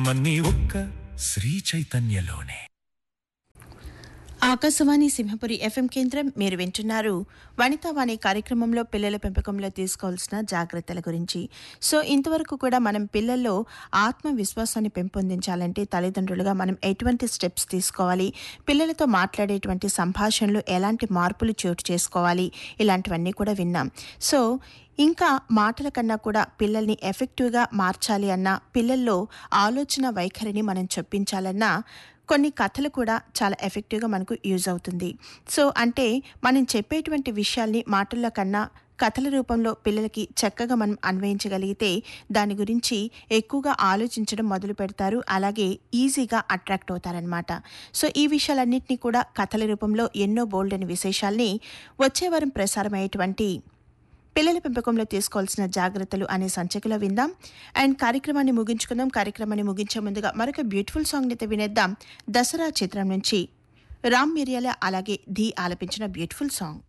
ఆనందమన్నీ ఒక్క శ్రీ చైతన్యలోనే ఆకాశవాణి సింహపురి ఎఫ్ఎం కేంద్రం మీరు వింటున్నారు వనితావాణి కార్యక్రమంలో పిల్లల పెంపకంలో తీసుకోవాల్సిన జాగ్రత్తల గురించి సో ఇంతవరకు కూడా మనం పిల్లల్లో ఆత్మవిశ్వాసాన్ని పెంపొందించాలంటే తల్లిదండ్రులుగా మనం ఎటువంటి స్టెప్స్ తీసుకోవాలి పిల్లలతో మాట్లాడేటువంటి సంభాషణలు ఎలాంటి మార్పులు చోటు చేసుకోవాలి ఇలాంటివన్నీ కూడా విన్నాం సో ఇంకా మాటల కన్నా కూడా పిల్లల్ని ఎఫెక్టివ్గా మార్చాలి అన్నా పిల్లల్లో ఆలోచన వైఖరిని మనం చొప్పించాలన్నా కొన్ని కథలు కూడా చాలా ఎఫెక్టివ్గా మనకు యూజ్ అవుతుంది సో అంటే మనం చెప్పేటువంటి విషయాల్ని మాటల్లో కన్నా కథల రూపంలో పిల్లలకి చక్కగా మనం అన్వయించగలిగితే దాని గురించి ఎక్కువగా ఆలోచించడం మొదలు పెడతారు అలాగే ఈజీగా అట్రాక్ట్ అవుతారనమాట సో ఈ విషయాలన్నింటినీ కూడా కథల రూపంలో ఎన్నో బోల్డ్ అని విశేషాల్ని వచ్చే వారం ప్రసారమయ్యేటువంటి పిల్లల పెంపకంలో తీసుకోవాల్సిన జాగ్రత్తలు అనే సంచికలో విందాం అండ్ కార్యక్రమాన్ని ముగించుకుందాం కార్యక్రమాన్ని ముగించే ముందుగా మరొక బ్యూటిఫుల్ సాంగ్ అయితే వినేద్దాం దసరా చిత్రం నుంచి రామ్ మిరియాల అలాగే ధీ ఆలపించిన బ్యూటిఫుల్ సాంగ్